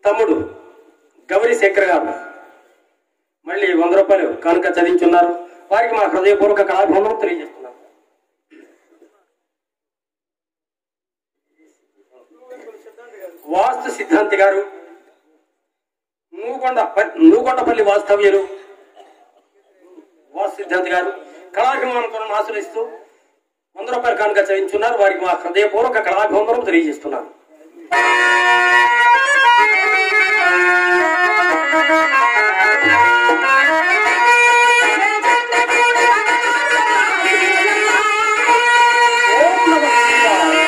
తమ్ముడు గౌరీ శంకర్ గారు మళ్ళీ వంద రూపాయలు కనుక చదివించున్నారు వారికి మా హృదయపూర్వక కళాభివందనం తెలియజేస్తున్నాం వాస్తు సిద్ధాంతి గారు నూకొండ నూకొండపల్లి వాస్తవ్యులు వాస్తు సిద్ధాంతి గారు కళాభిమానంతో ఆశ్రయిస్తూ వంద రూపాయలు కనుక చదివించున్నారు వారికి మా హృదయపూర్వక కళాభివందనం తెలియజేస్తున్నాను ఓం నమః శివాయ.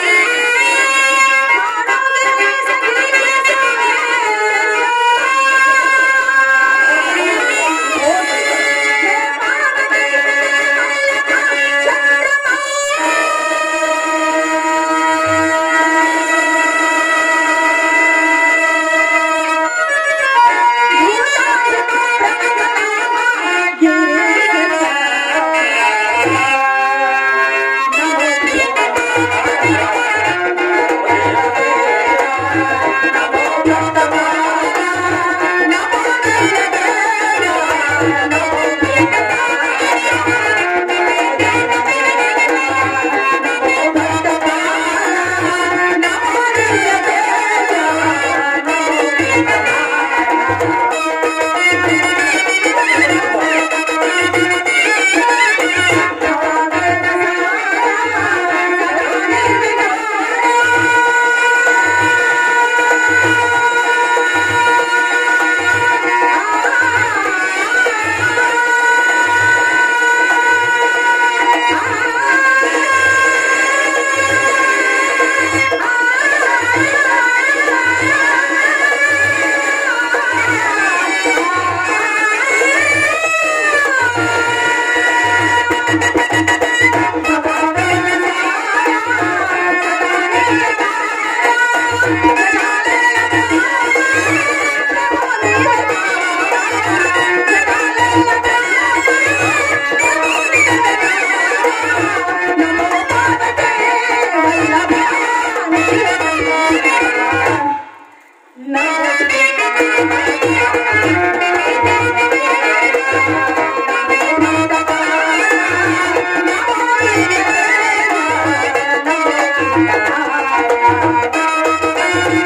Thank you.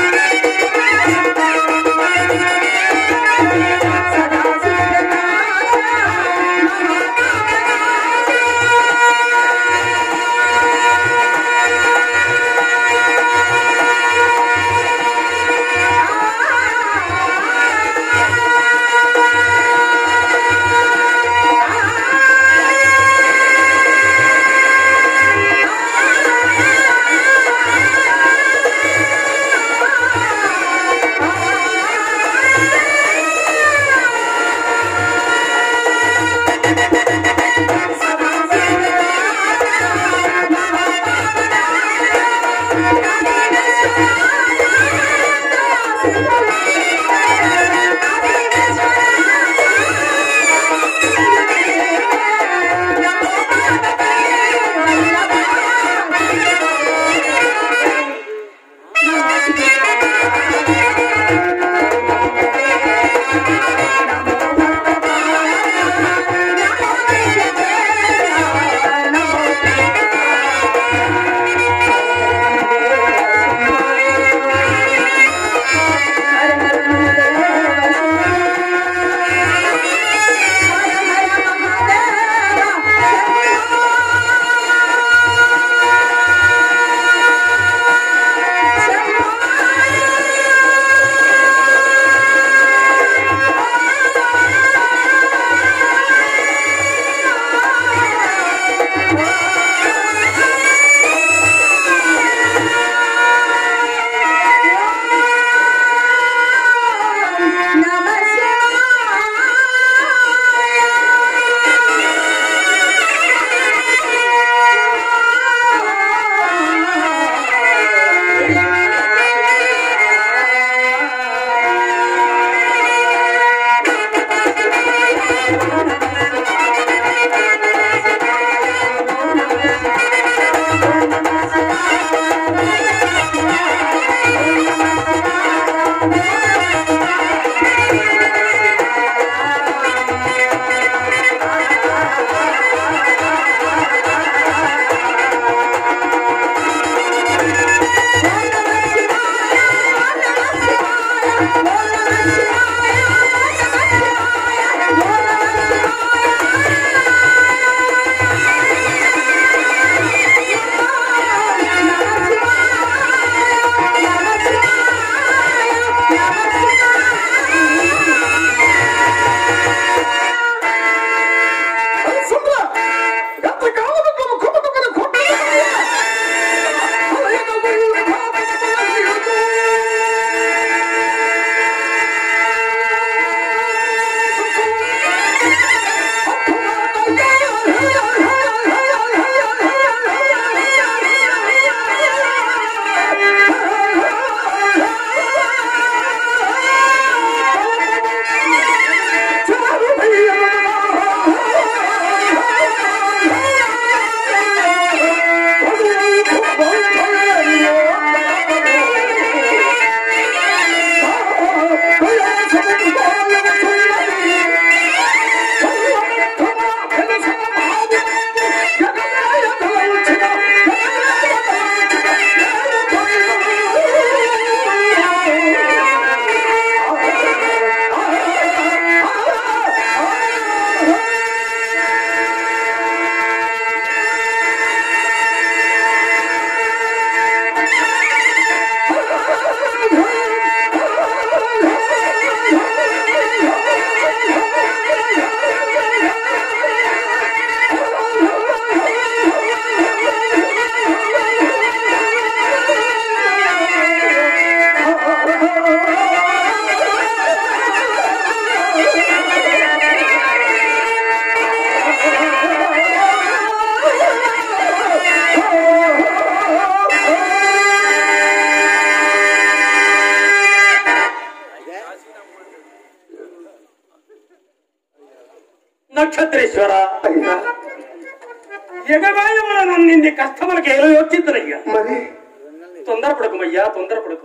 నక్షత్రేశ్వర అయ్యా ఎగబాయముల నింది కష్టములకు ఏలో యోచితులయ్యా మరి తొందరపడకుమయ్యా తొందరపడకు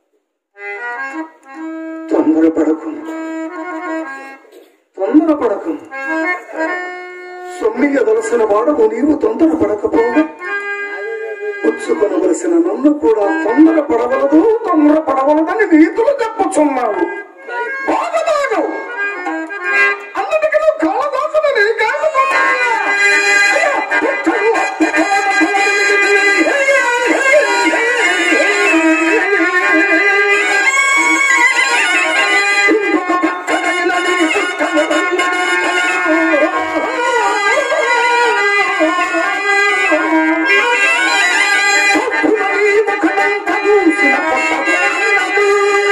తొందరపడకు తొందరపడకు సొమ్మిగదలసిన వాడవు నీవు తొందరపడకపోగా పుచ్చుకొనవలసిన నన్ను కూడా తొందరపడవలదు తొందరపడవలదని నీతులు చెప్పుచున్నావు బాగా బాగవు అన్నిటికీ నువ్వు కాళదాసుని నీ కాకపోతే అయ్యా, పుట్టడు, ఇంకొక పక్కనైన నీ పుట్టడు తప్పులని ముఖమంత చూసిన పట్టణము.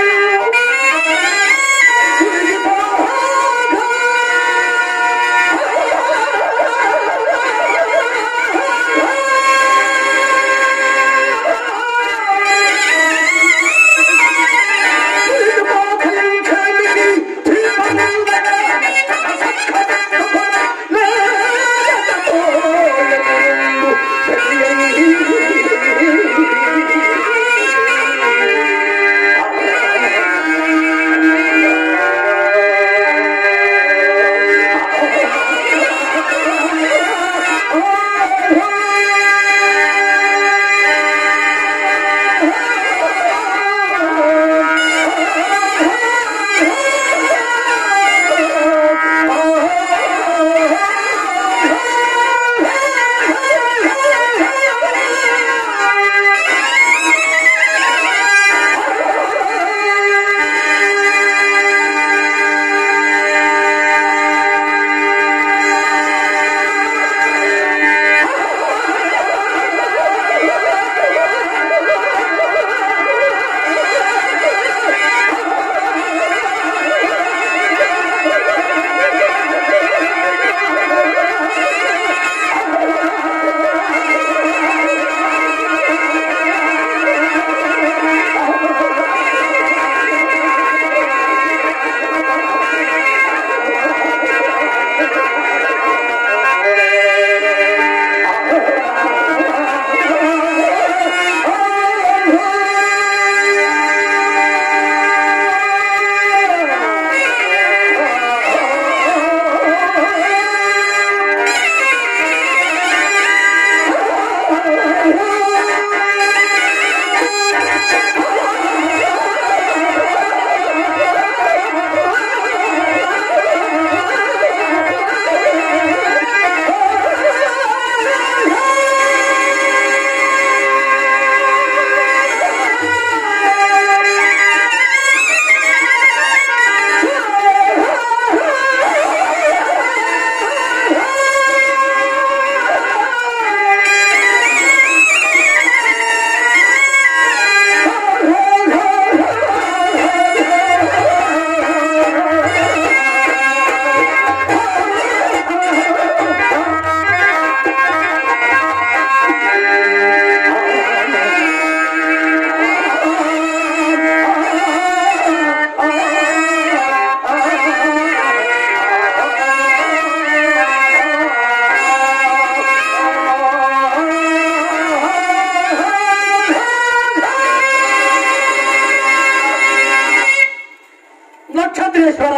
నక్షత్రేశ్వర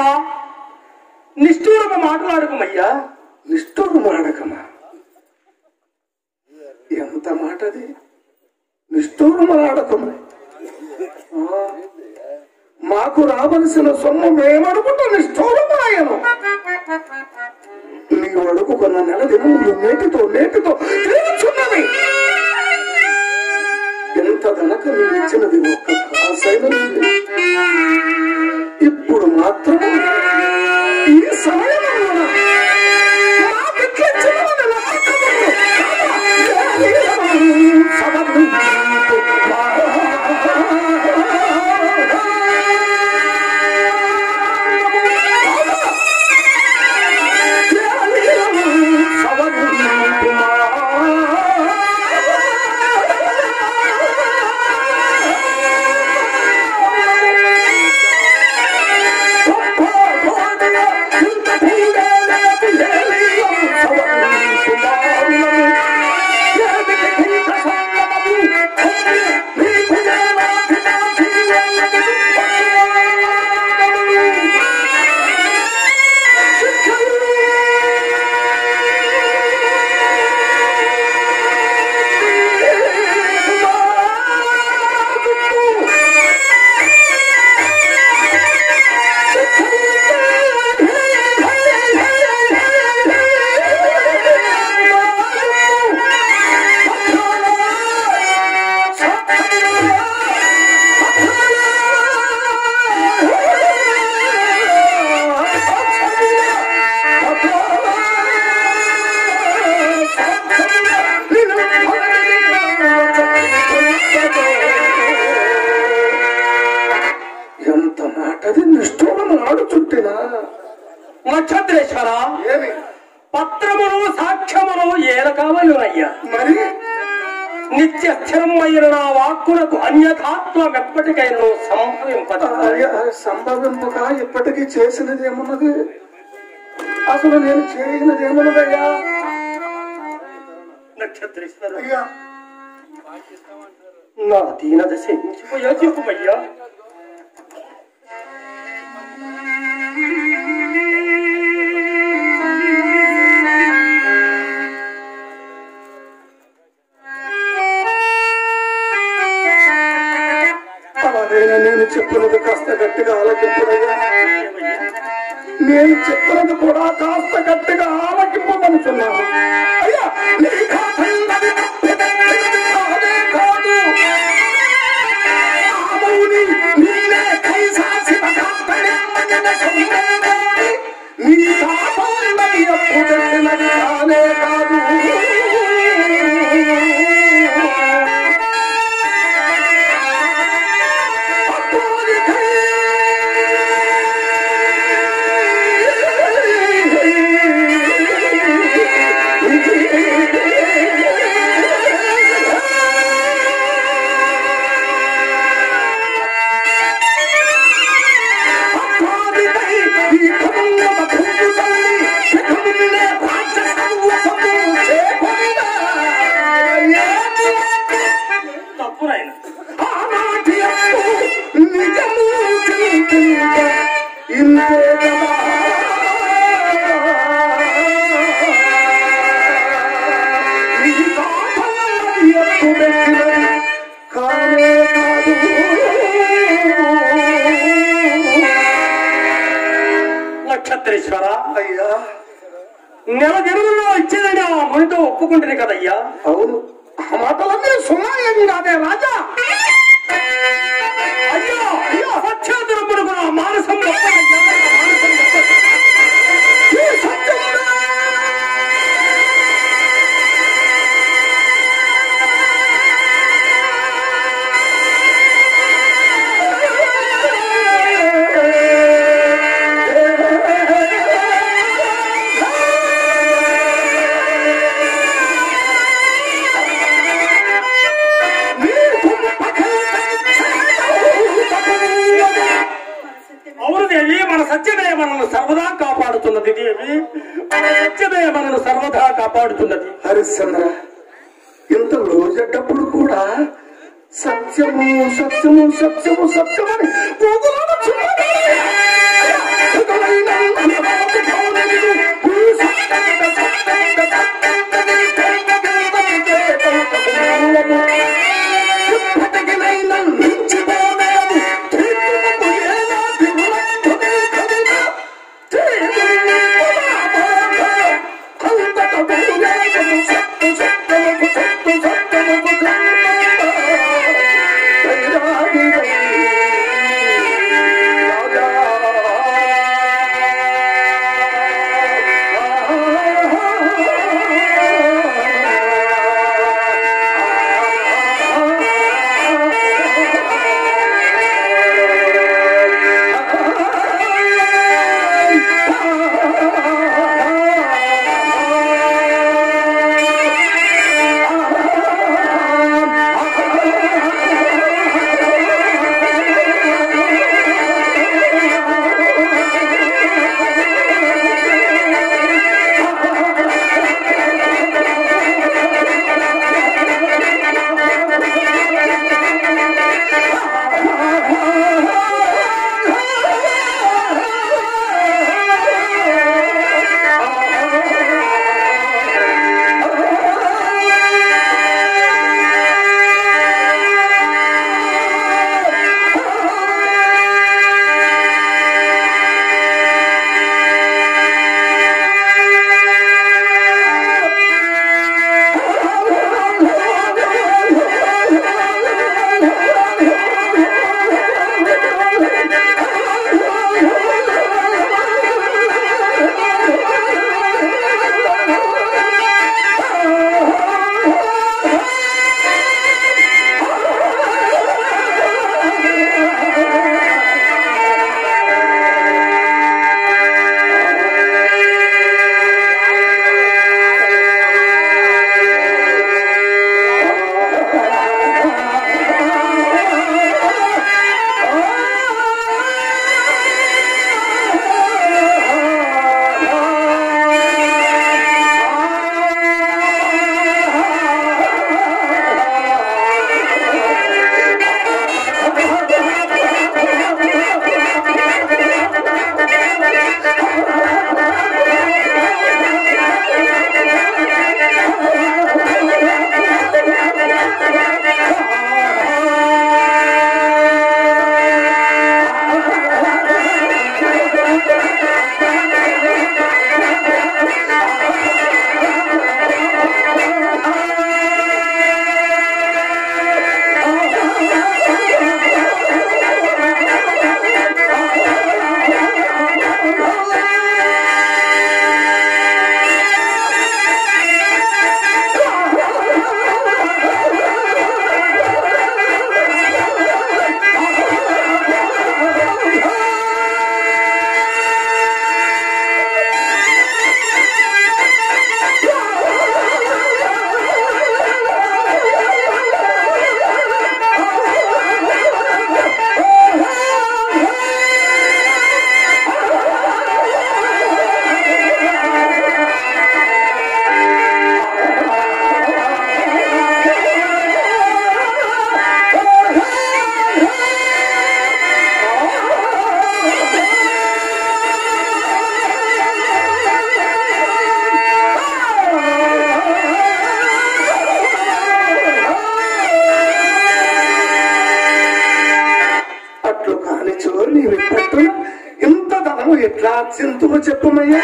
నిష్ఠూరము మాట్లాడుకుమయ్యా నిష్ఠుడు మాడకమా ఎంత మాటది నిష్ఠూరు మాడకము ఆ, మాకు రావలసిన సొమ్ము మేమడుగుట నిష్ఠూరమాయను నీవు అడుగుకున్న నెల దినములు నేటితో నేటితో తీరుచున్నది ఎంత గనక నీవు ఇచ్చినది ఒక్క కాసైన ఇప్పుడు మాత్రం ఈ సమయంలో సవరు అట్టది నిష్ఠూరం ఆడుచుట్టినా నక్షత్రేశ్వర ఏమి పత్రములు సాక్ష్యములు ఏల కావలునయ్యా మరి నిత్య స్థిరమైన నా వాక్కులకు అన్యథాత్వం ఎప్పటికైనా సంభవింపదు అయ్య, సంభవింపక ఇప్పటికీ చేసినది ఏమున్నది అసలు నేను చేయనది ఏమున్నదయ్యా నక్షత్రేశ్వర అయ్యా నా దీన దశ ఎంచిపోయా చెప్పుమయ్యా అలాగైనా నేను చెప్పినది కాస్త గట్టిగా ఆలకింపుడయ్యా నేను చెప్పినది కూడా కాస్త గట్టిగా ఆలకింపమనుచున్నాను అయ్యా నీ కాదన్నది తప్పిదన్నది కాదే కాదు. ఆమౌని నీనే కైసాసి మగాత్తడెమ్మజన సొమ్మెన్నోని. నీ కాదన్నది అప్పుడన్నది కానే కాదు తప్పు నాయన ఇంతే కదా ఇది కాపాడాలి ఎప్పుడెక్కినది కానే కాదు నక్షత్రేశ్వర అయ్యా నెల దినముల్లో ఇచ్చేదని ఆ మునితో ఒప్పుకుంటుంది కదయ్యా అవును ఆ మాటలన్నీ సున్నాయం కాదే రాజా అయ్యో అయ్యో సత్యాదురముడు కూడా మానసం గొప్పదయ్యా, మానసం గొప్పది. ఈ సత్యమును అవును దేవి మన సత్యమే మనల్ని సర్వదా కాపాడుతున్నది దేవి మన సత్యమే మనల్ని సర్వదా కాపాడుతున్నది హరిశ్చంద్ర ఇంత రోజేటప్పుడు కూడా సత్యము సత్యము సత్యము సత్యమని ఊగులాడుచున్నది. అయ్యా, ఇకనైనా నమ్మకం కావలేదు. ఈ సత్యమిద సత్యమిద సత్యమిద సత్యమిద సత్యమిద ఇప్పటికినైనా మించిపోలేదు. తీర్పునకు ఏనాటి విలక్షణే కదిగా. తీర్పును పరాభవ. అంతట బహువేగము సత్తు సత్తముకు సత్తు సత్తముకు కర్మ. వైరాగి నీవు పట్టున ఇంత ధనము ఎట్లా చింతులు చెప్పమయ్యా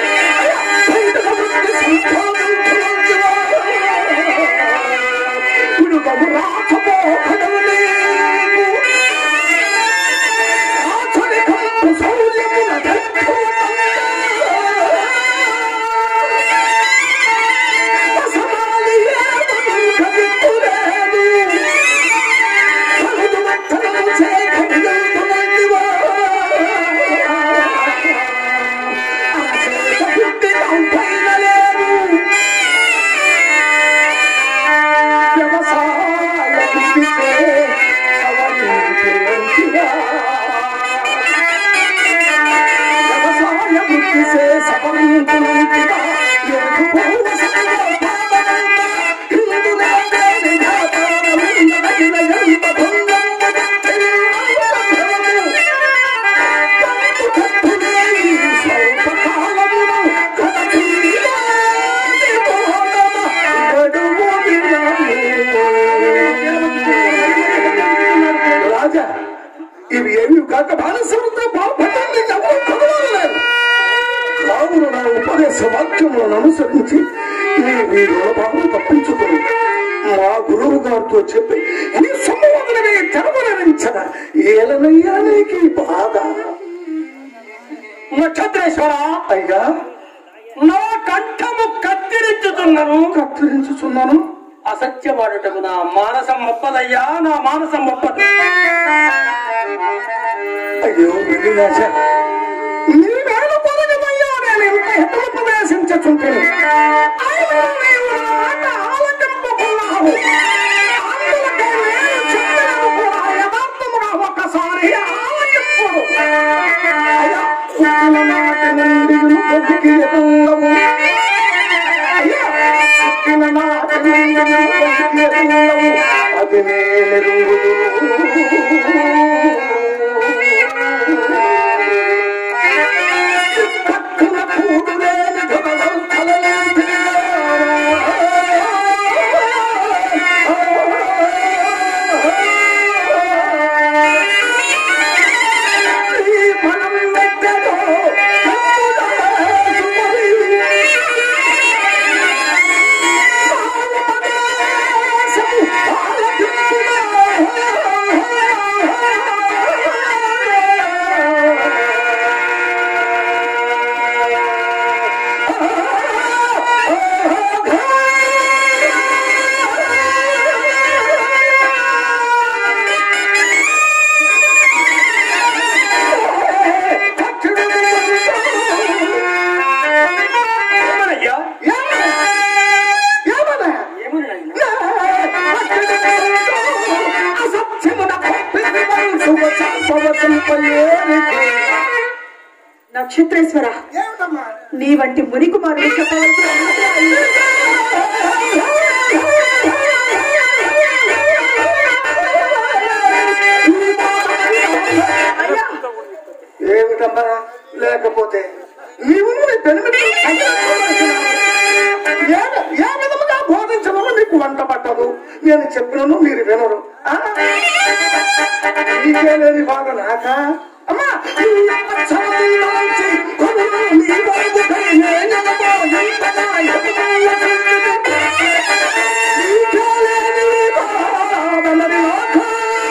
విడుదము రాకపోకడము నీవు. ఆచరికంపు శౌర్యమున దక్కువమన్నా. అసమాలి ఏమను కదిక్కులేదు. కలుగు వట్టనము చేకములందుమందివా. ఆచేత పుట్టి కంపైన లేవు. వ్యవసాయ కృషిచే సవరించువంతివా. వ్యవసాయ వృత్తిసే సవరించువంతివా. ఏడుకోవ సర్వోపాదనంద హిందులే దేవి ధాతారముందగిన ఎంత భంగము తెలియవలభ్రమము. తంతు కట్టులేని స్వల్పకాలమును కదలియా నిబోధమ గడువు వినము. రాజా ఇవి ఏమి కాక బాలసముద్ర పాపటాన్ని ఎవరు కొనవలేదు కావున నా ఉపదేశ వాక్యములను అనుసరించి నీ వీరు బాబు తప్పించుకుని మా గురువు గారితో చెప్పి ఈ సంబోధనమే తెరవరించద ఏలనయ్యా నీకు ఈ బాధ నక్షత్రేశ్వర అయ్యా నా కంఠము కత్తిరించుతున్నారు కత్తిరించుచున్నాను అసత్యమాడుటకు నా మానసం మొప్పదయ్యా నా మానసం మొప్పదు అయ్యో విరిరాజ నీవేళ పొరగమయ్యా నేను ఇంత హితము ప్రవేశించుచుంటాను అయినా నీవు నా మాట ఆలకింపకున్నావు. అందులకే నేను చెప్పినది కూడా యథార్థముగా ఒకసారి ఆలకింపుడు. అయ్యా, పుట్టిన నాటి నుండి బతికి ఎదుండవు. అయ్యా, పుట్టిన నాటి నుండి బతికి ఎదుండవు. అది నేనెరుగుదు పక్కన కూడులేని ధనలం తలలేని మనం వెట్టదో ఏమనయ్యా ఏమన్నా ఏమనయ్యా అసత్యమున పంపిణీ వయసు చంపవచంపయేరికి నక్షత్రేశ్వర ఏమిటమ్మా నీ వంటి మునికుమారుడు చెప్పవలసిన అయ్యా ఏమిటమ్మా లేకపోతే నీవు నీ పెనిమిటి ఏ ఏ విధముగా బోధించమని నీకు వంట పట్టదు నేను చెప్పినను మీరు వినరు ఆ? నీకే లేని బాధ నాక అమ్మా నీ అచ్చరములోంచి కొనులు నీ వైపుకై నేనెనమో ఎంతగా ఎదుగుతున్నది. నీకే లేని బాధ మరి నాకా?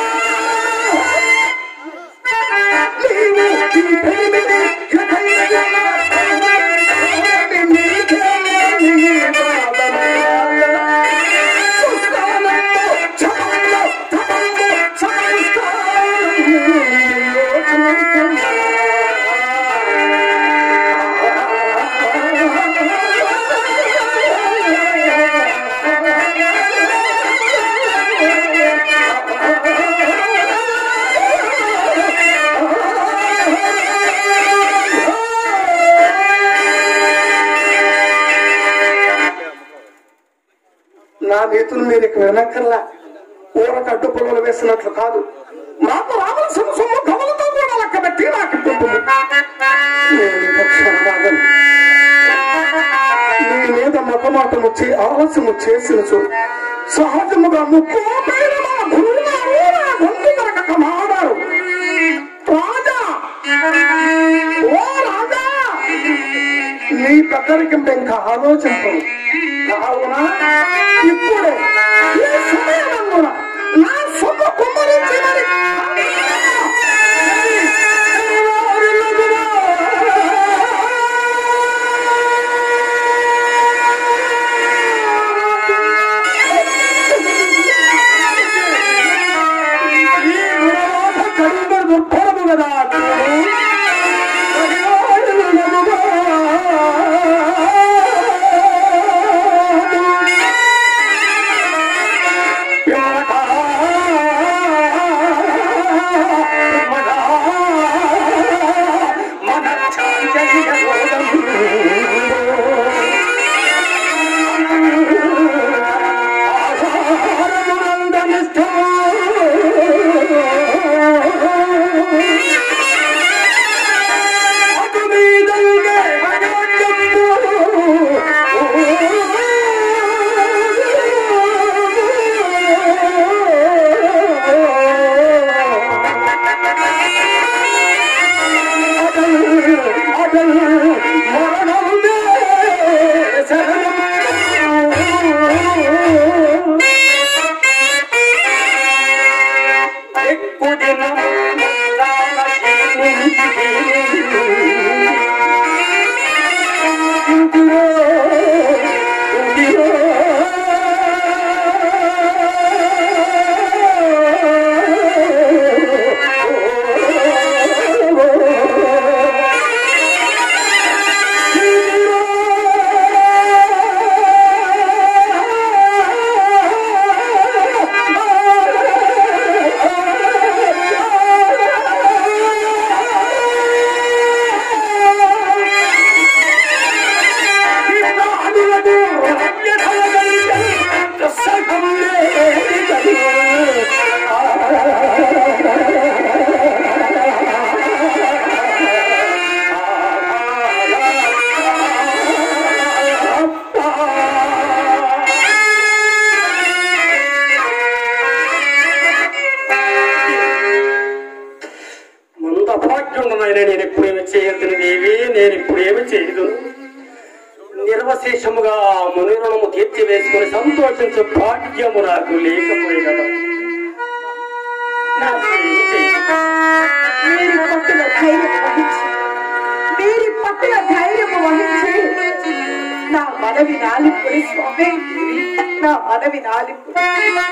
నా నీతులు మీరు ఇక్కడ వినక్కర్లా ఊరక అడ్డు పొలలు వేసినట్లు కాదు మాకు రావాల్సిన సొమ్ము కవులతో కూడా లెక్క పెట్టి నాకు ఇప్పింపు నేను ఇక క్షణమాగను. నీ మీద మతమాటము చే ఆలస్యము చేసిన చూ సహజముగా ముక్కు పైన మా గురువు గారు నా గొంతు దొరకక మాడారు రాజా ఓ రాజా నీ పెద్దరికం ఇంకా ఆలోచించను కావున ఇప్పుడు ఈ సమయమందున నా సొంత కుమ్మరించి మరి ఈ గుణవాత కడుపు దుర్భరము కదా మంద అభాగ్యుండనైనా నేను ఎప్పుడేమి చేయొద్దును దేవి నేను ఇప్పుడు ఏమి చేయదు నిర్వశేషముగా మునిరుణము తీర్చి వేసుకుని సంతోషించు భాగ్యము నాకు లేకపోయినదా నాకేమి చేయను? మీరు పట్టుల ధైర్యం వహించి మీరు పట్టుల ధైర్యం వహించి నా మనవి నాలిపుడి స్వామి నా మనవి నాలిపుడి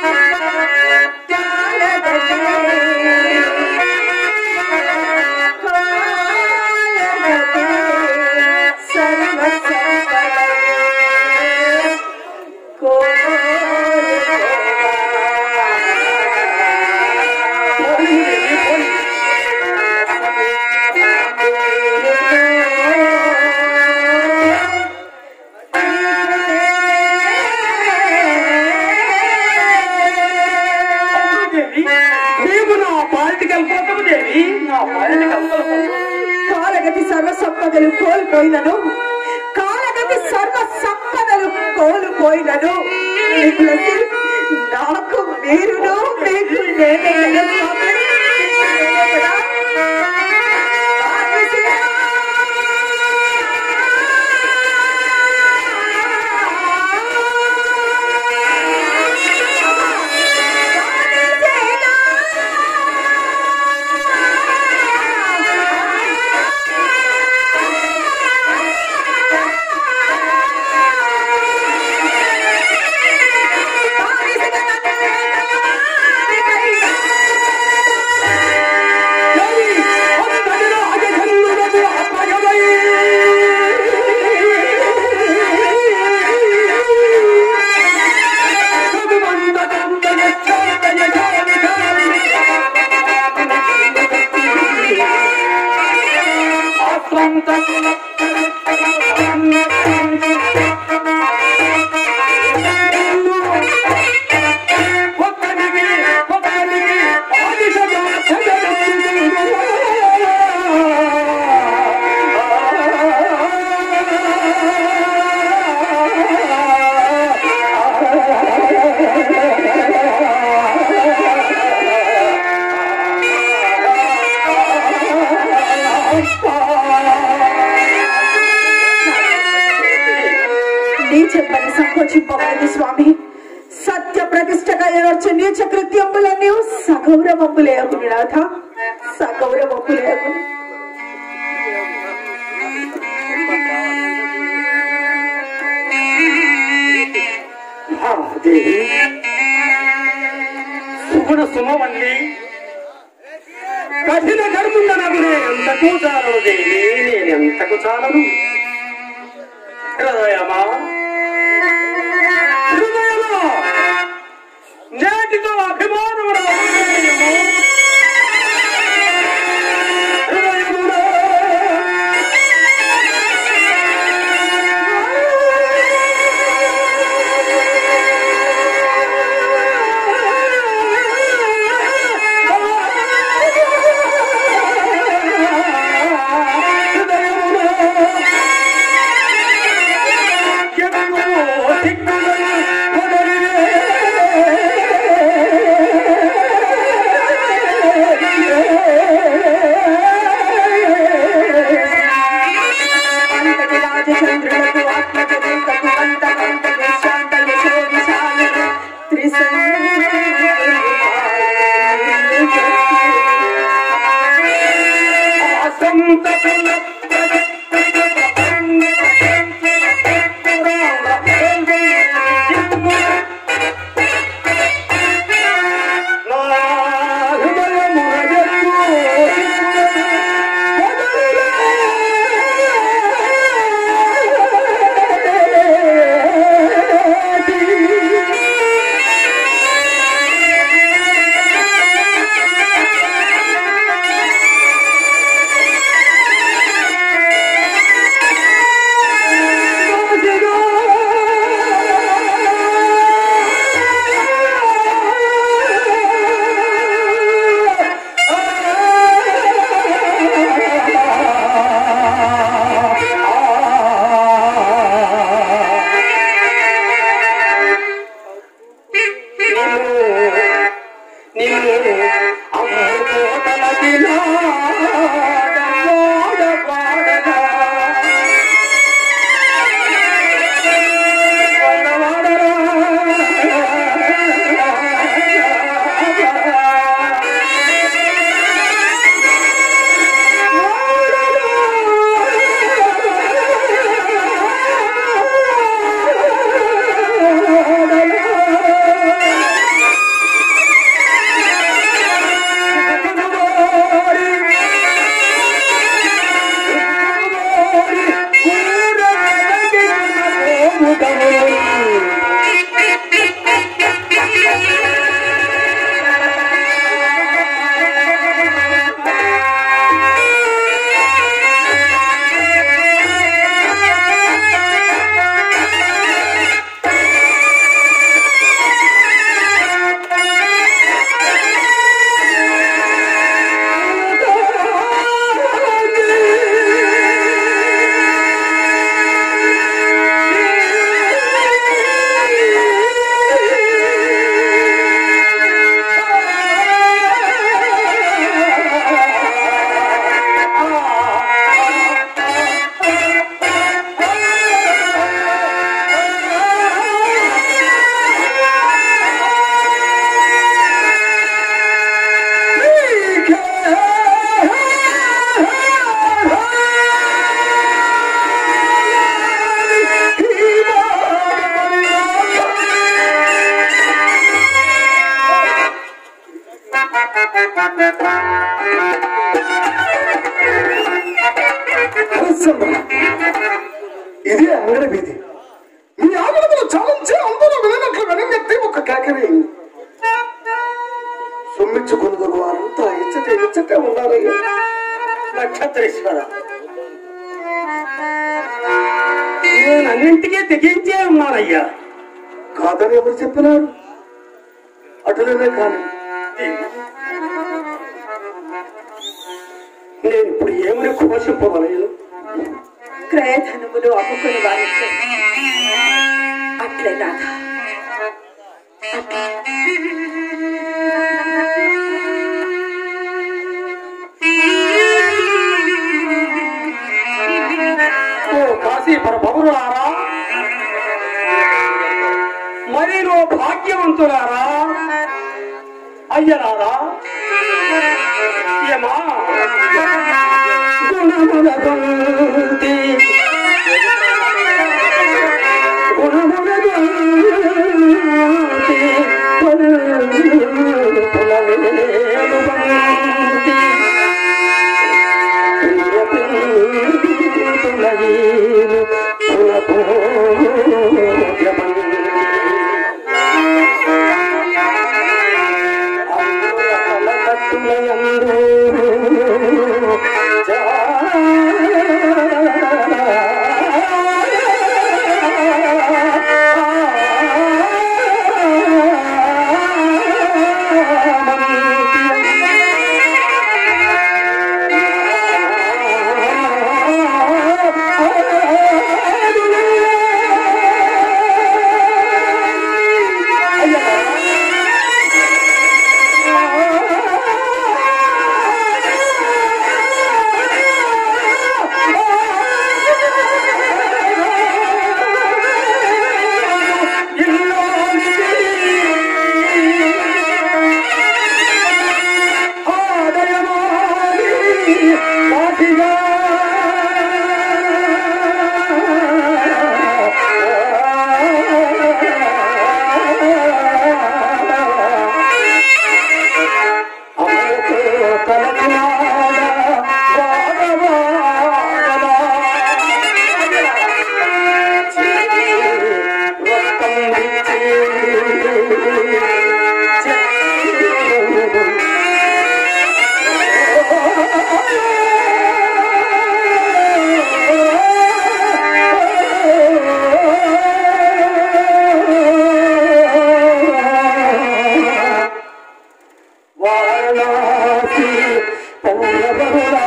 పోనీ దేవి, పోనీ. దేవి నీవు నా పాలిటికల్ పోతావు దేవి నా పాలిటికల్ కాలగతి సర్వ సంపదలు కోల్పోయినను కాలగతి సర్వ సంపదలు కోల్పోయినను మిగులసి నాకు మీరును మీకు నేనే కదా స్వామి? నేనే కదా? ఆ చెప్పని సంకోచింపబడింది స్వామి సత్య ప్రతిష్టగా ఏర్చే నీచ కృత్యములన్నీ సగౌరవములే అగుని నాథ సగౌరవములే అగుని ఆ, దేవి సుగుణ సుమవల్లి కఠిన కర్ముండ నాకు నేనెంతకు చాలను దేవి నేనెంతకు చాలను హృదయమా హృదయమా నేటితో అభిమానమున హృదయము హృదయములో అంతటి రాజచంద్రులకు ఆత్మజదేకకు అంతకంతకు శాంత యశో విశాలను హరిశ్చంద్ర ఇదే అంగడి వీధి మీ ఆగడములు చాలించి అందరూ వినట్లు వెనంగెత్తి ఒక కేకరి సొమ్మించుకున్నదగు వారంతా ఇచ్చటే ఇచ్చటే ఉన్నారయ్యా నక్షత్రేశ్వర నేను అన్నింటికీ తెగించే ఉన్నానయ్యా కాదని ఎవరు చెప్పినారు అటులనే కాని నేను ఇప్పుడు ఏమని ఘోషింపవలేను క్రయధనములు అమ్ముకుని వారికి అట్లే నాథ ఓ కాశీపుర పౌరులారా భాగ్యవంతులారా అయ్యలారా ఏమా గుణముల గొంతి గుణముల గొంతి పరుపుల వేలు బంతి ప్రియపింతులయీను కులభోగ్య బంతి వారణాసి పౌరవరులా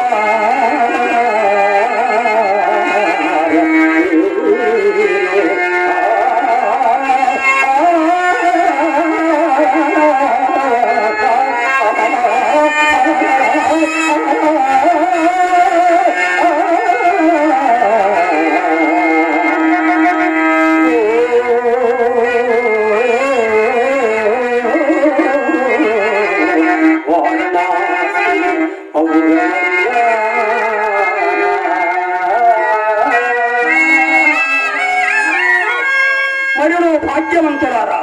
మరియు భాగ్యవంతులారా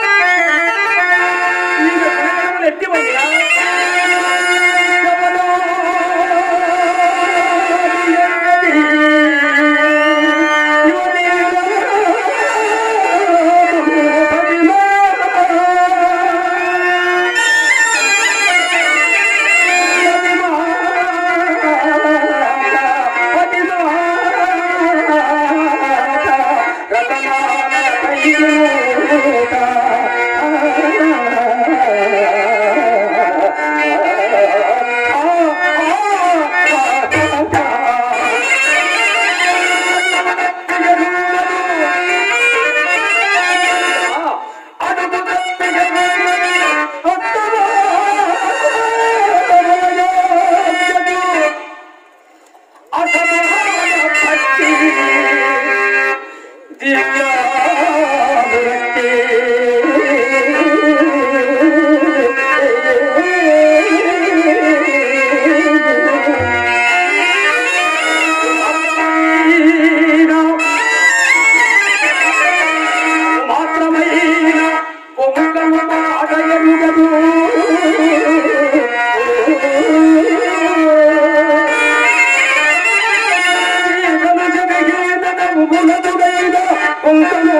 మీరు గుణగణములు ఎట్టివయ్యా ఎవరో యువతి మాత్రమైన పొంగము ఆడయరుగదు పొంగన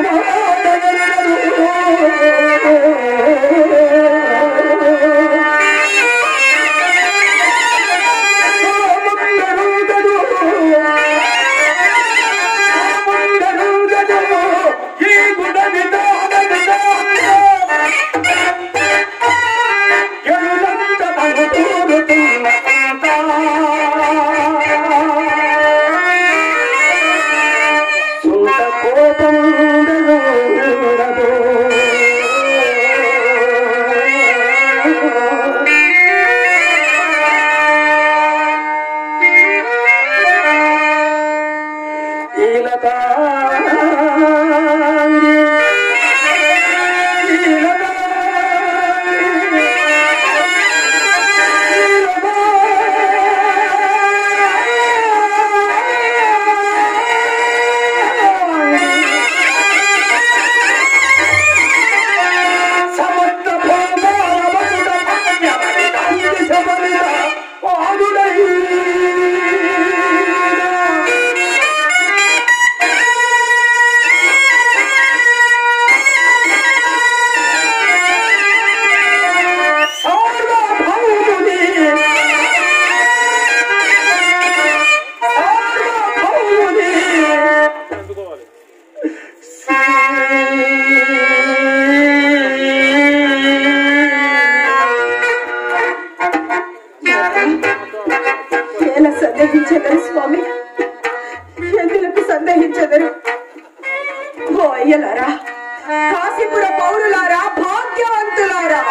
సందేహించెదరు స్వామి ఎందులకు సందేహించెదరు ఓ అయ్యలారా కాశీపుర పౌరులారా భాగ్యవంతులారా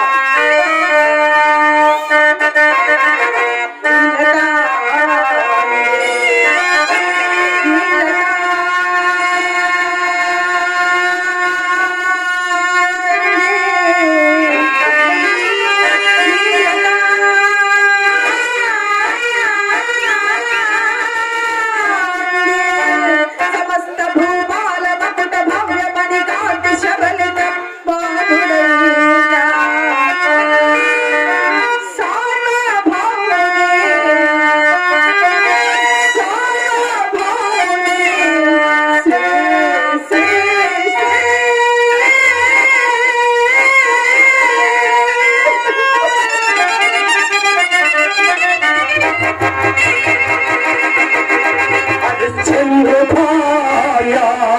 సమస్త భూపాల మకుట భవ్యమణి కాంతి శబలిత బాధుడైనా హరిశ్చంద్ర భార్య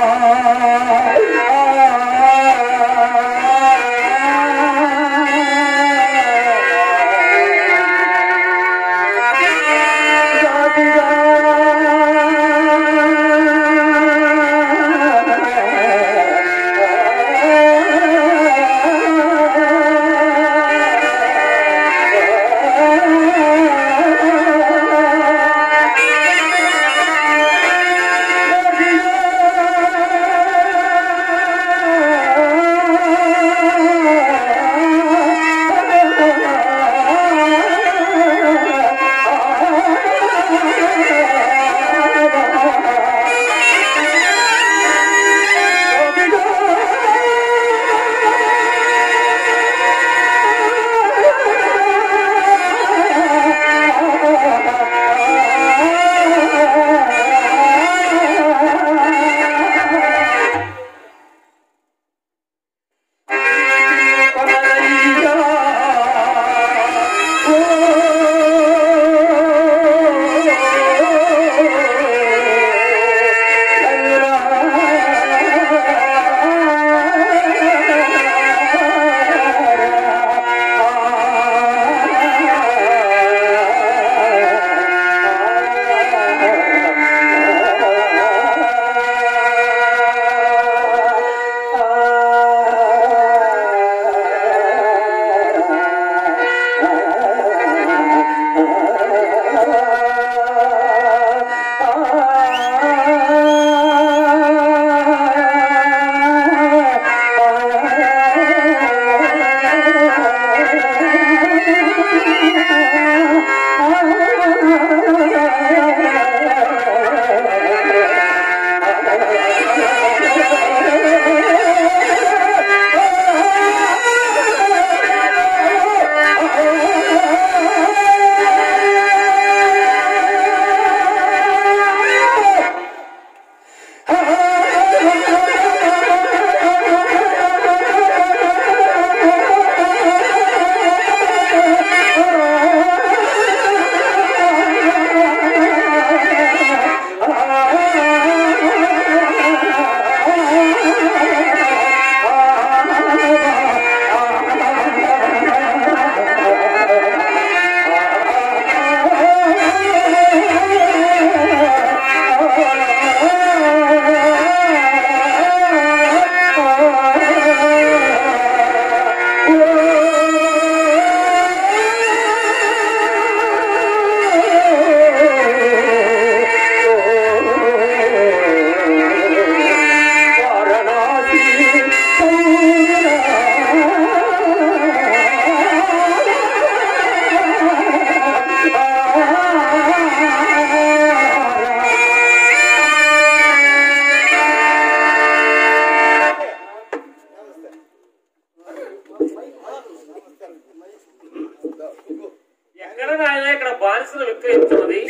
ఎక్కడ నాయన ఇక్కడ బానిసలు విక్రయిస్తున్నది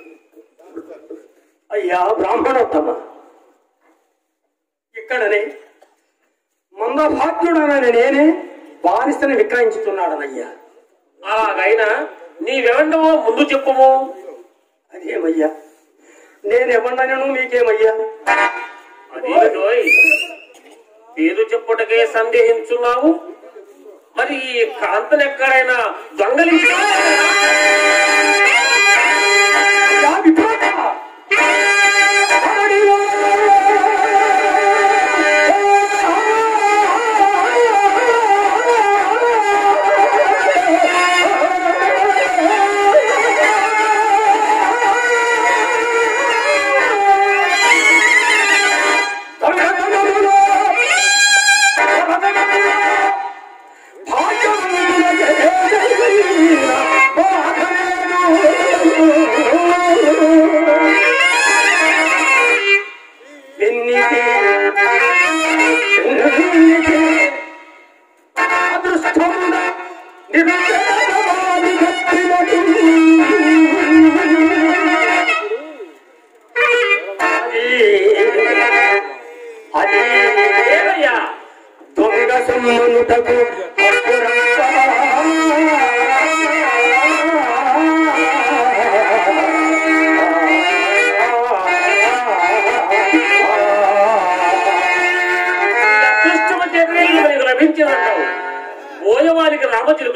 అయ్యా బ్రాహ్మణోత్తమ ఇక్కడనే మందభాగ్యుడనని నేనే బానిసని విక్రయించుతున్నాడనయ్యా అలాగైనా నీవెవండవో ముందు చెప్పుము అదేమయ్యా నేనెవన్నను మీకేమయ్యా అదేమిటోయ్ పేరు చెప్పుటకే సందేహించున్నావు మరి ఈ కాంతను ఎక్కడైనా దొంగలించు అయ్యా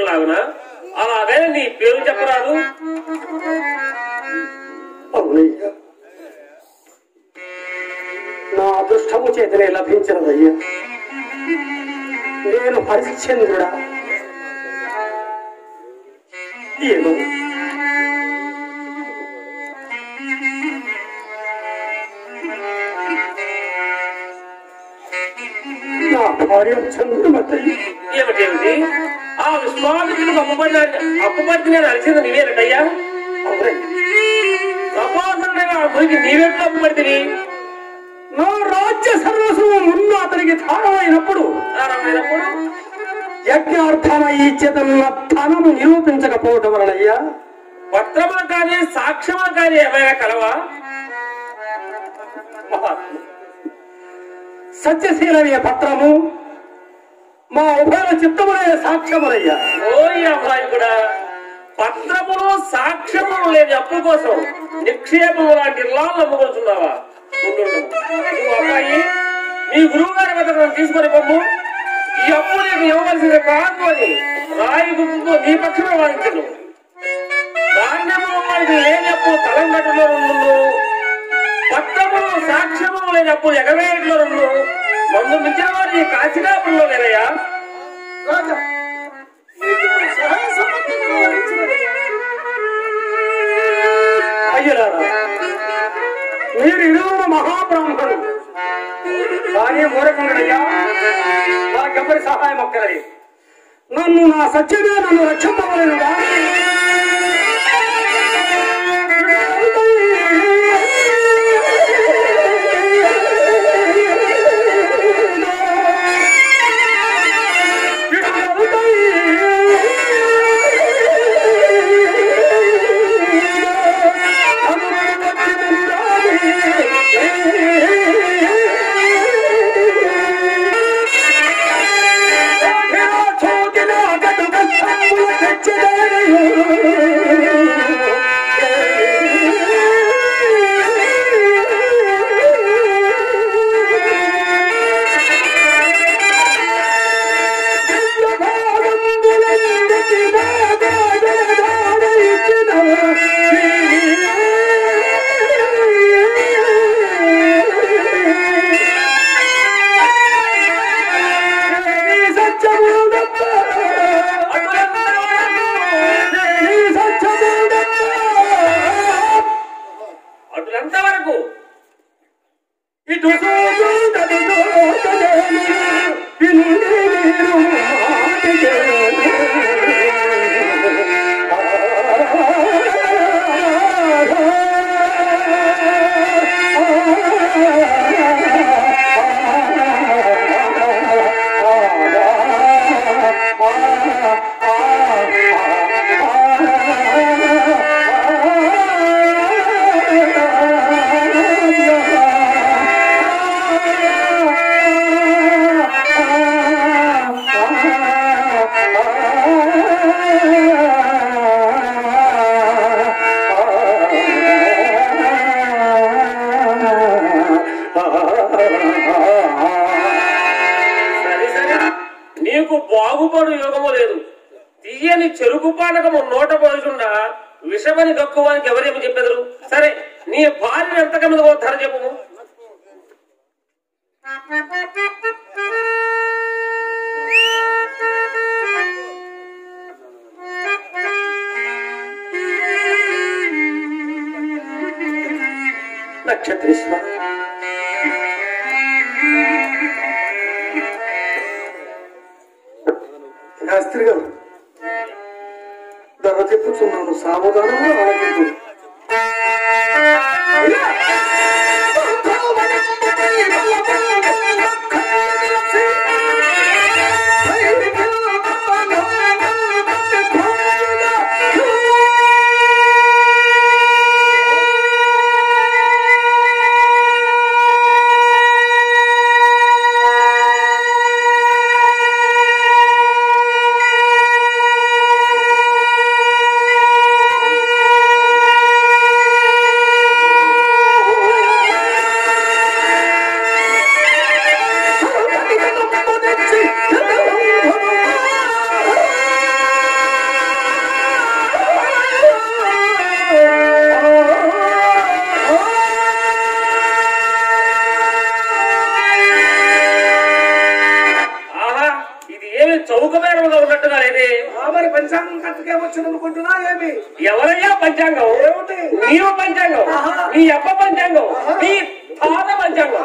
లాగునా అలాగే నీ పేరు చెప్పరాదు అవునయ్యా నా అదృష్టము చేతనే లభించినదయ్యా నేను హరిశ్చంద్రుడా ఏమో నా భార్య చంద్రమతయ్య ఏమిటేమిటి ఆ విశ్వామిత్రుడు అప్పుపడిన అప్పుపడితే నేను అలిసింది నీవేనటయ్యా తపాసులుగా మురికి నీవెట్లు అప్పుపడితే నా రాజ్య సర్వస్వం ముందు అతనికి ధారమైనప్పుడు ప్రారంభమైనప్పుడు యజ్ఞార్థమై ఇచ్చేదన్న ధనము నిరూపించకపోవటం వలనయ్యా పత్రములు కానీ సాక్ష్యములు కానీ ఏమైనా కలవా మహాత్మ సత్యశీలమే పత్రము మా ఉభయ చిత్తములే సాక్ష్యములయ్యా ఓయ్ అబ్బాయి కూడా పత్రములు సాక్ష్యములు లేని అప్పు కోసం నిక్షేపము లాంటి లాళ్ళు అమ్ముకుంటున్నావా ఉండు, ఉండు. నువ్వు అబ్బాయి నీ గురువు గారి వద్ద నన్ను తీసుకొని పొమ్ము ఈ అప్పు నీకు ఇవ్వవలసింది కాదు అని రాయి గుర్తుతో నీ పక్షమే వాదించను ధాన్యము వాడికి లేని అప్పు తలంగట్టులో ఉండు పత్రములు సాక్ష్యములు లేని అప్పు ఎగవేట్లో ఉండు మందు మించిన వాడు ఈ కాశీకాపుల్లో లేరయ్యా రాజా నీకు ఇప్పుడు సహాయ సంబంధంగా వహించినది. అయ్యలారా మీరు ఇరువురు మహాబ్రాహ్మణుడు కానీ మూరకుండయ్యా నాకెవరి సహాయం ఒక్కరది నన్ను నా సత్యమే నన్ను రక్షింపవలనుగా అటులంత వరకు ఇటు సరే సరే నీకు బాగుపడు యోగము లేదు తీయని చెరుకు పానకము నోట పోకుండా విషమని గక్కువానికి ఎవరేమి చెప్పెదరు సరే నీ భార్య ఎంత కమిదో ధర చెప్పు నక్షత్రేశ్వర శాస్త్రి గారు ధర చెప్పుచున్నాను సావధానంగా ఆలోచించు ఆ పంచాంగం కట్టకే వచ్చింది అనుకుంటున్నా ఏమి ఎవరయ్యా పంచాంగం ఏమిటి నీవు పంచాంగం ఆహా. నీ అప్ప పంచాంగం నీ తాత పంచాంగం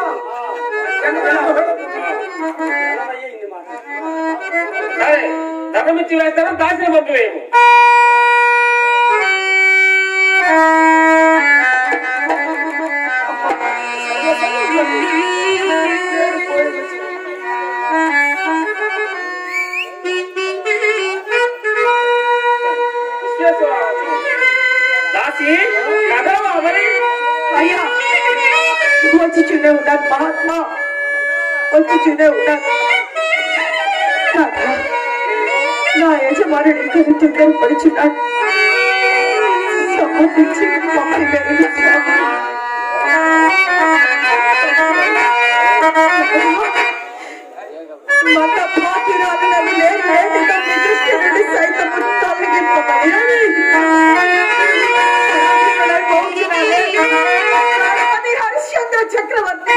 సరే ధనమిచ్చి వేస్తాను దాచిన పంపివేయము దాసి కదవా మరి అయ్యా వచ్చి చూనే ఉన్నాను మహాత్మా వచ్చి చూనే ఉన్నాను నాథ, నా యజమానుడు ఇక్కడ తొందర పడుచున్నాడు సంబంధించి మమ్మల్ని వెలుగు స్వామి మన పాపిరాలు నన్ను లేని లేకుండా మీ దృష్టి నుండి సైతం తొలగింపబడి హరిశ్చంద్ర చక్రవర్తి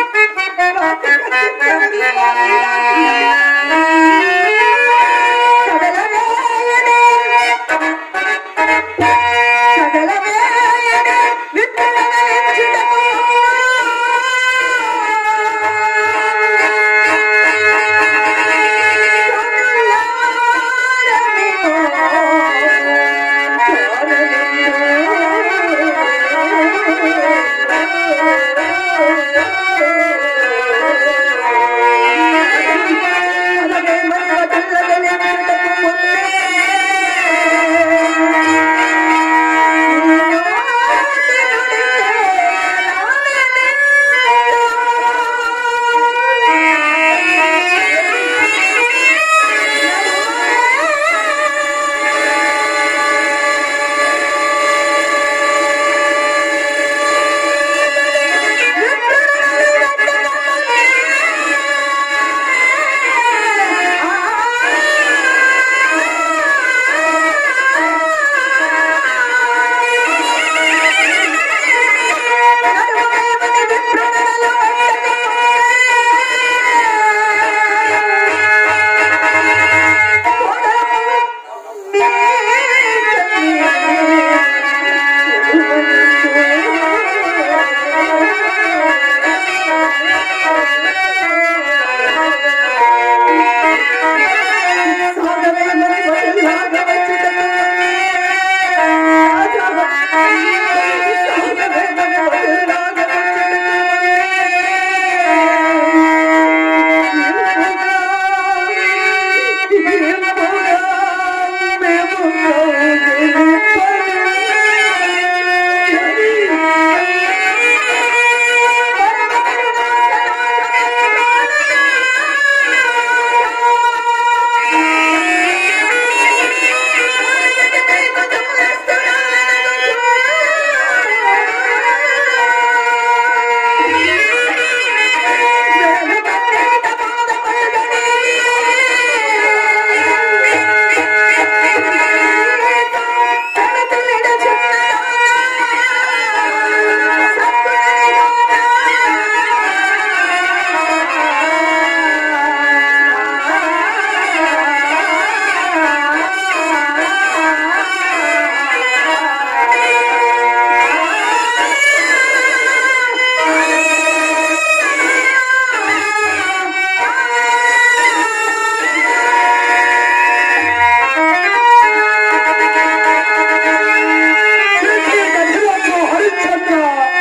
హరిశ్చంద్ర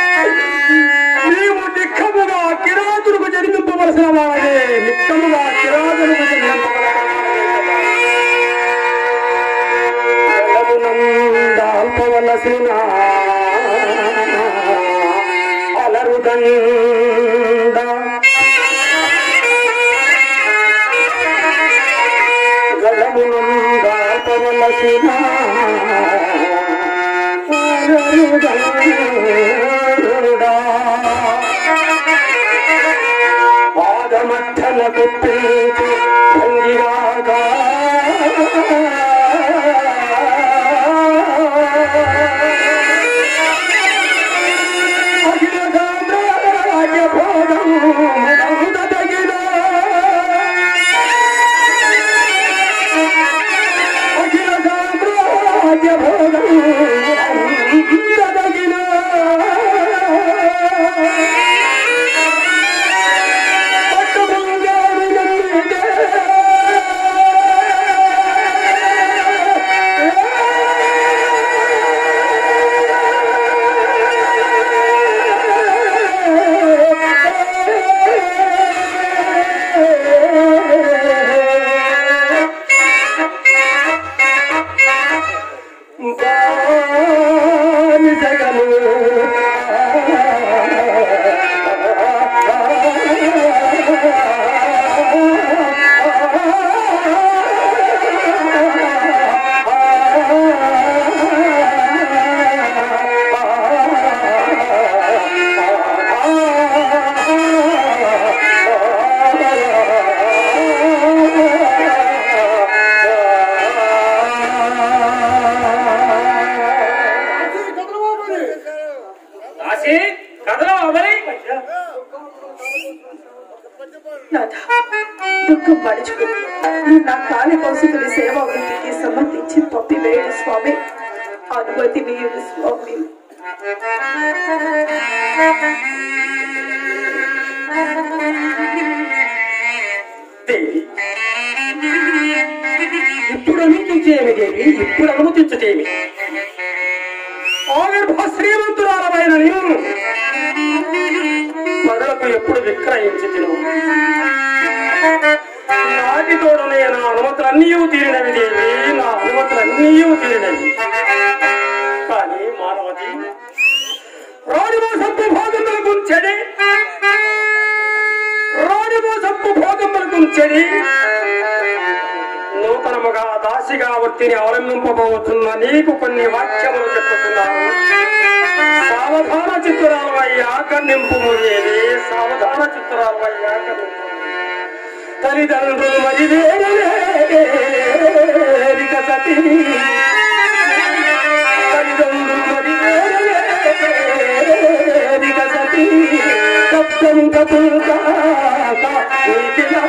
నీవు నిక్కముగా కిరాతులకు జన్మింపవలసిన వాడే నిక్కముగా కిరాతులకు జన్మింపవలసిన అలరుదండ గలమునందాపవలసిన అలరుదండ పాదమట్టల గుప్పించి భంగిరాగా అఖిల కాశీ కథలో అమరి నాథ దుఃఖం మడుచుకు నా కాలి కౌశికుని సేవా వృత్తికి సమర్థించి పంపివేయడు స్వామి అనుమతి నీయుడు స్వామి దేవి ఇప్పుడు అనుమతించేమి దేవి ఇప్పుడు అనుమతించుటేమి ఆవిర్భ శ్రీమంతురాలమైన నేను పరులకు ఎప్పుడు విక్రయించుతును నాటి తోడనే నా అనుమతులన్నీ తీరినవి దేవి నా అనుమతులన్నీ తీరినవి కానీ మానవతి రాజమోసపు భోగములకు చెడి రాజమోసపు భోగములకు చెడి నూతనముగా దాసిగా వృత్తిని అవలంబింపబోతున్న నీకు కొన్ని వాక్యములు చెప్పుతున్నాను సావధాన చిత్తురాలవయ్యా కన్నింపు ఏది సావధాన చిత్తురాలవయ్యా కన్నింపు తల్లిదండ్రులు మరి వేరేక సతి తల్లిదండ్రులు మరి వేరేక సతి సప్తం కపుల్కా నీతిలా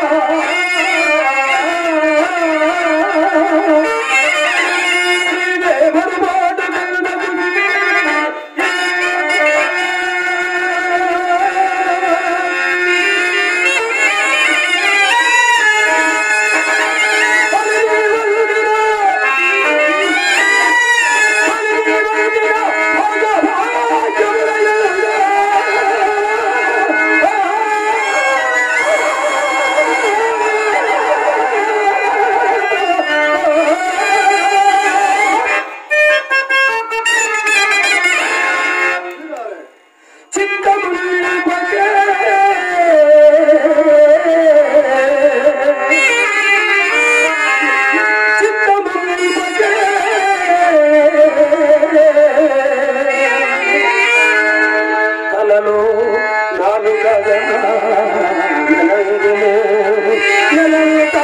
కలలో నాలుగగా నలంగుము నలంతా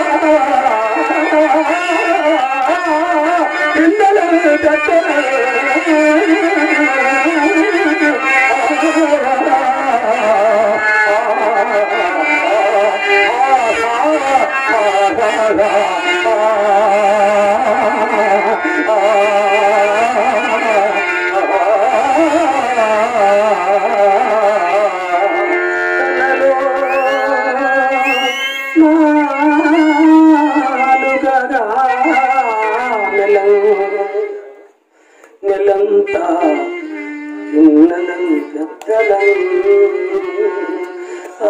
పిల్లలు నెలంతా చిన్నలంతలం ఆ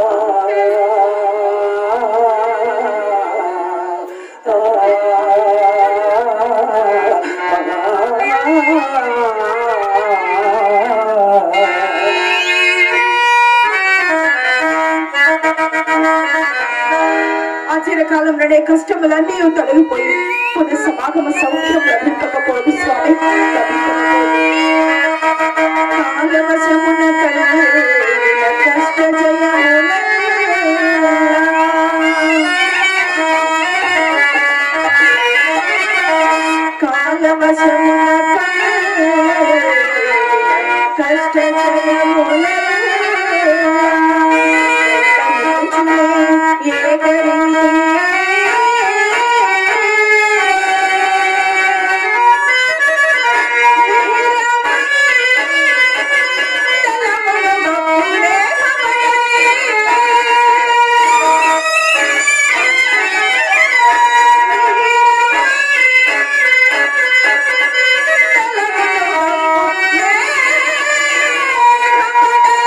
ఆశ్చర్యకాలంలోనే కష్టములన్నీ తొలగిపోయి పునః సమాగమ సౌఖ్యం లభింపకపోదు స్వామి కాలవశమున కలిగిన కష్ట జయముల కాలవశమున కలిగిన కష్ట జయముల Yeah.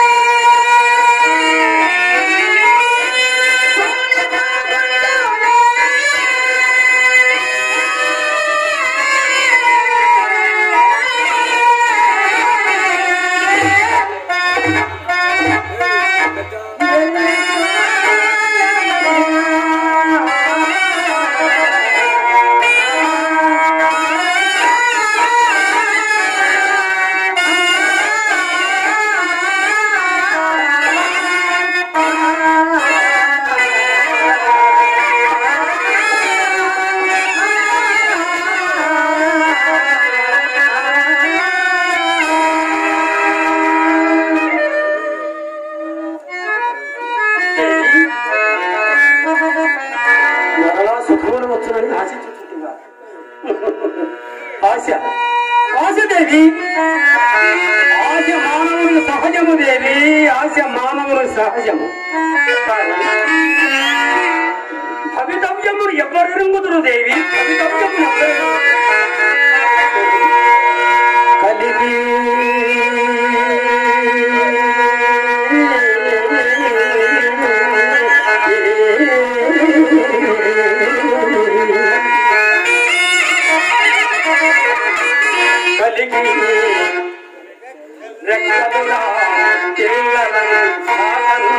భవితవ్యము దేవి ఆశ మానవులు సహజము కానీ భవితవ్యమును ఎవరెరుగుదురు దేవి భవితవ్యమును ఎవరెరుగుదురు? కలిగి కలిగి రెక్కలుగా పిల్లలను సాగను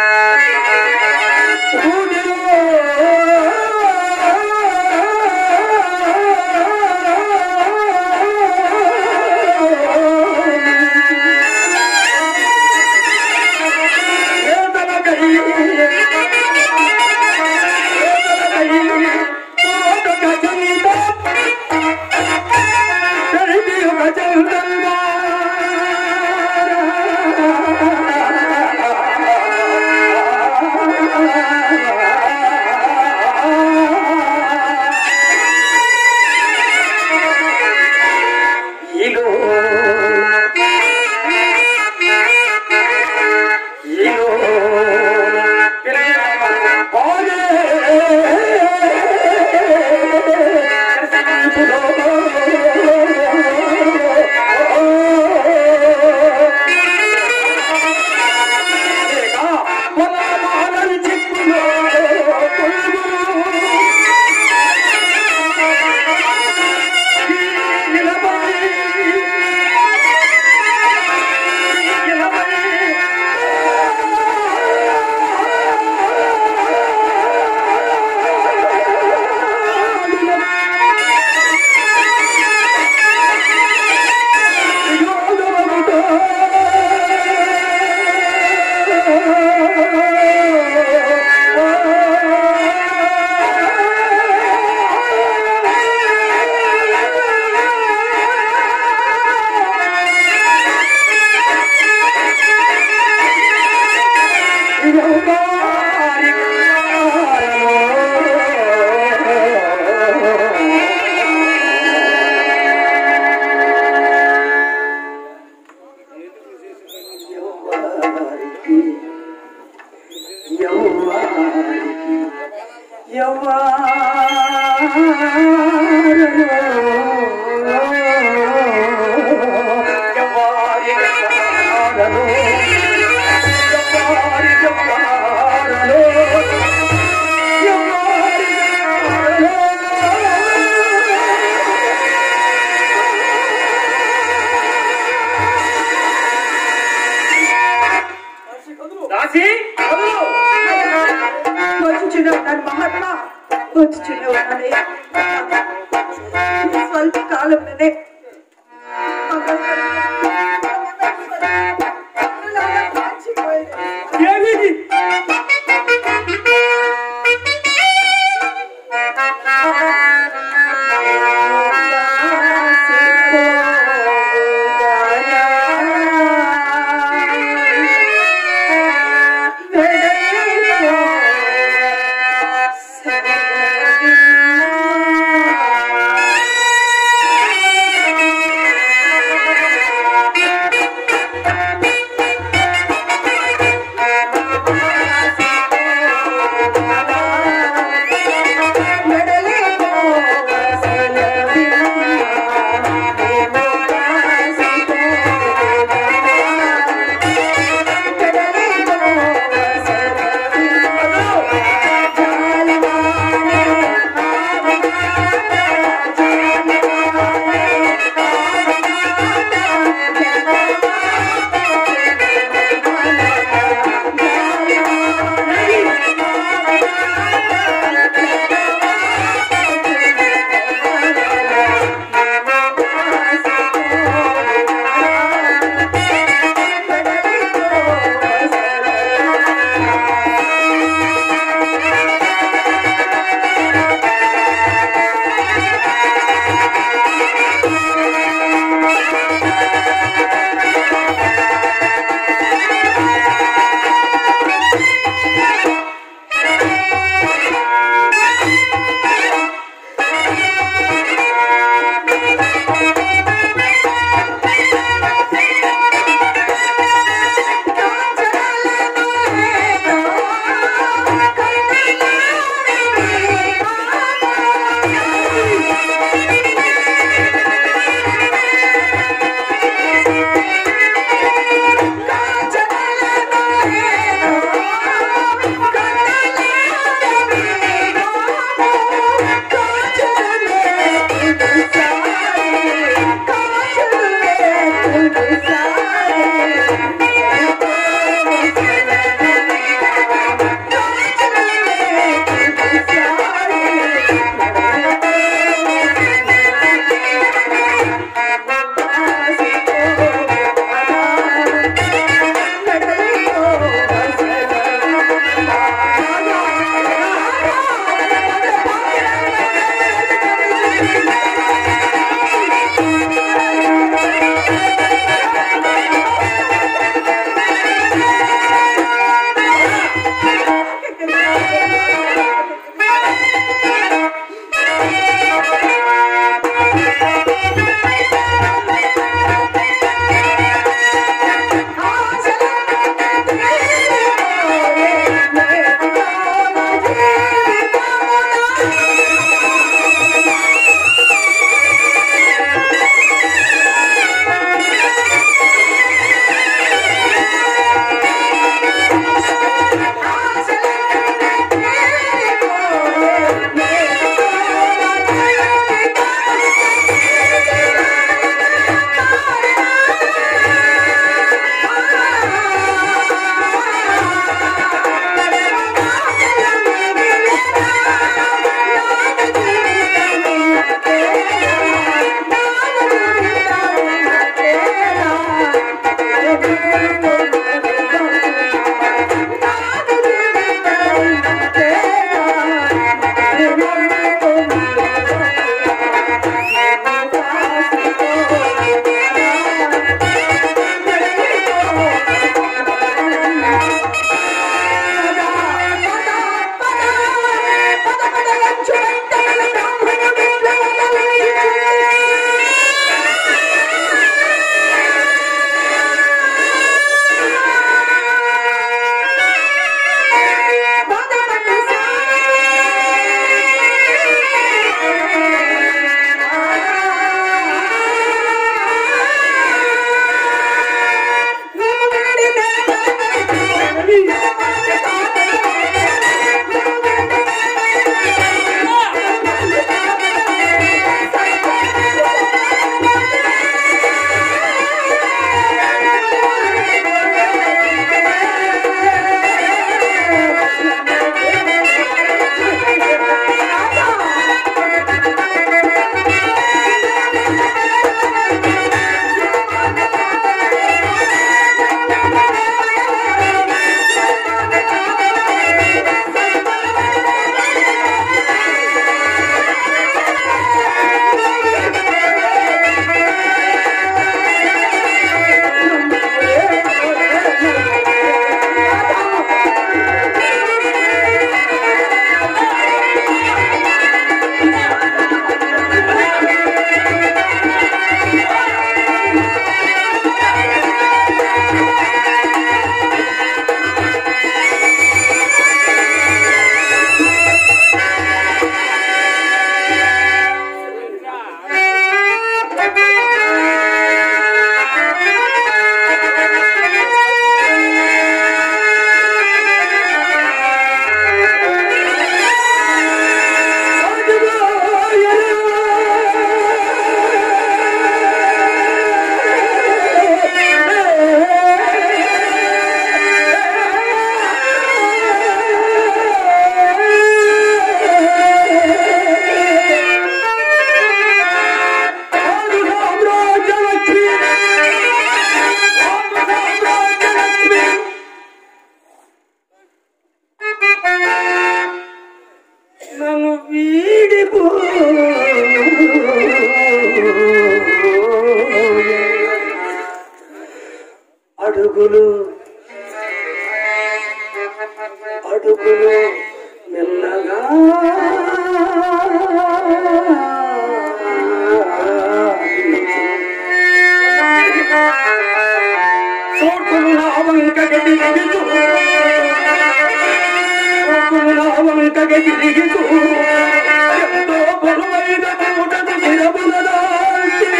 ఇలో ఇలో దాసి వదలు. వచ్చుచున్న ఉన్నాను మహాత్మా వచ్చుచున్న ఉన్నానయ్యా ఈ స్వల్ప కాలంలోనే ఏమిటి Thank you. అడుగులు అడుగులు మెల్లగా చోటులు నా వంకకి తిరిగిచు చోటులు నా వంకకి తిరిగిచు ఎంతో బరువైన కూటను శిరమున దాల్చి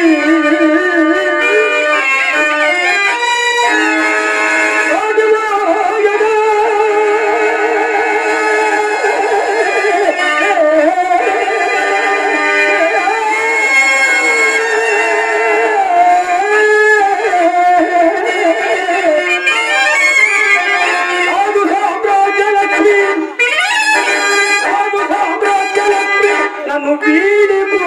నన్ను వీడిపో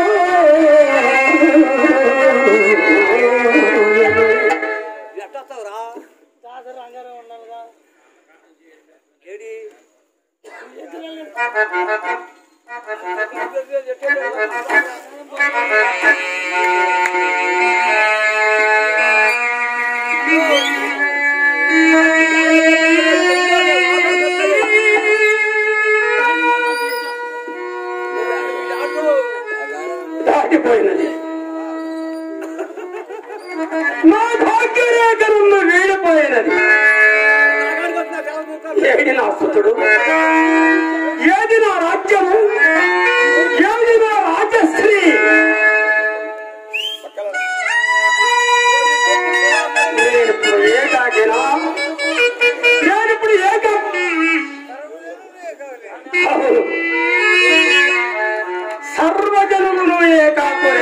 దాటిపోయినది నా భాగ్యరేఖను వీడిపోయినది ఏది నా సుతుడు ఏది నా రాజ్యము ఏది నా రాజశ్రీ నేనిప్పుడు ఏకాకినా నేనిప్పుడు ఏక అవును సర్వజనులను ఏకాకురే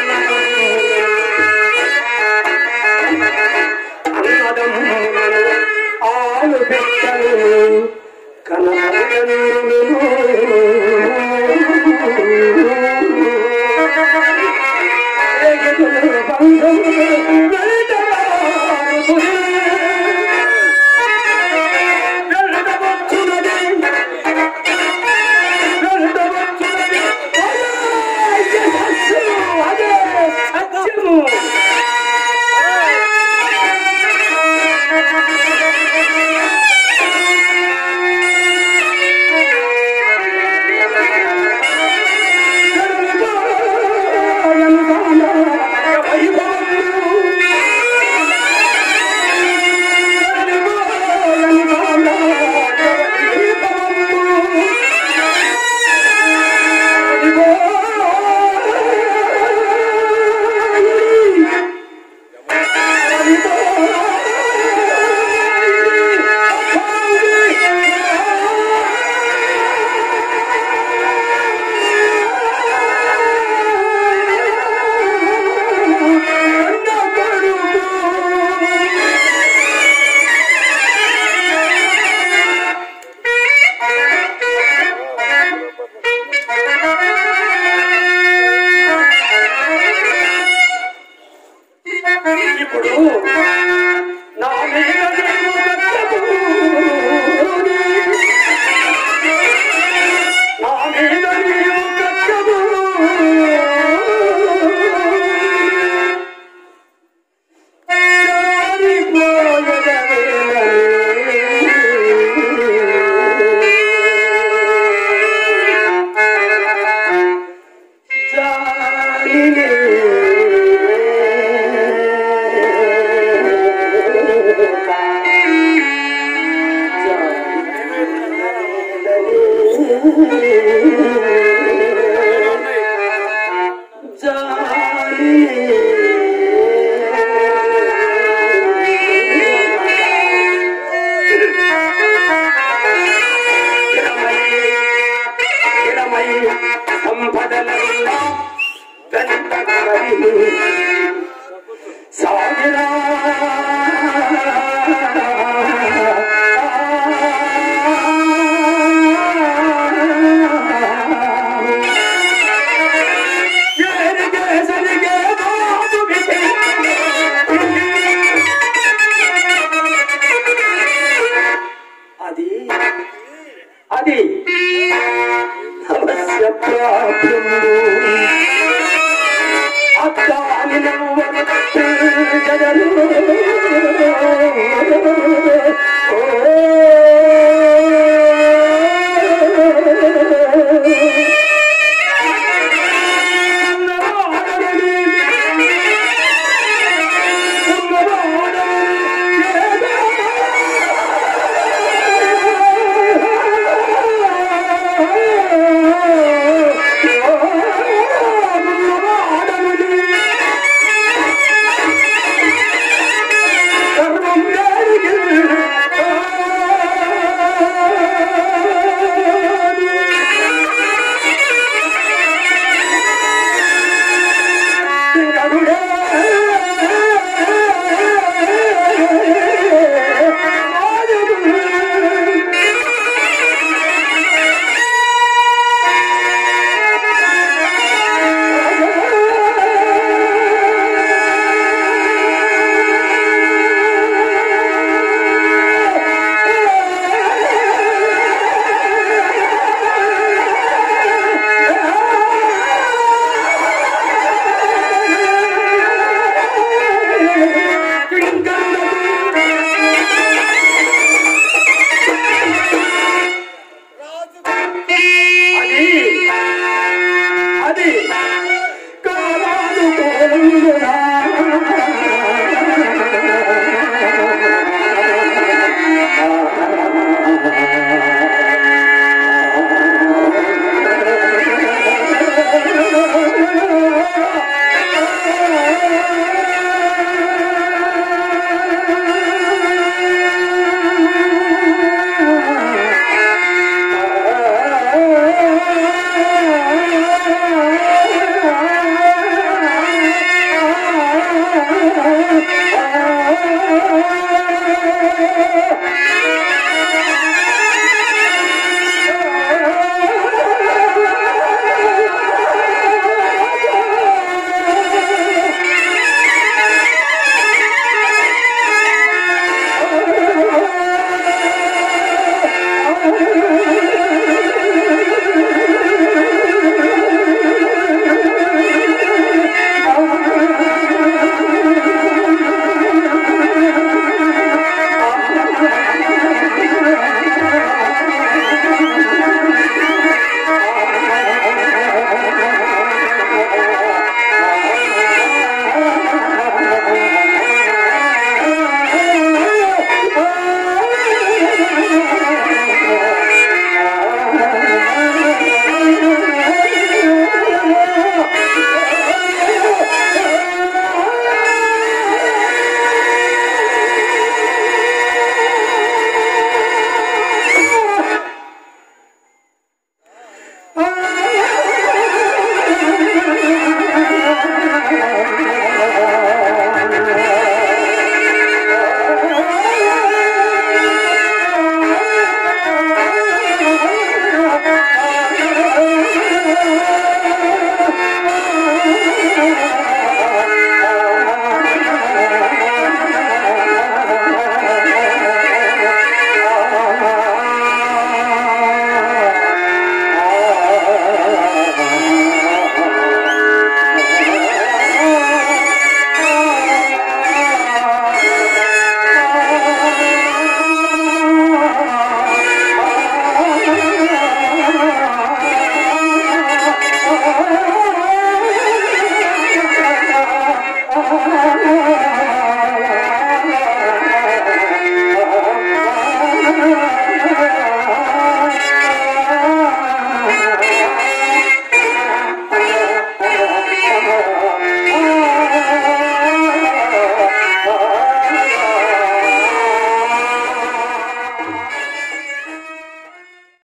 అన్నదమ్ములను ఆలు పెట్టను ఆ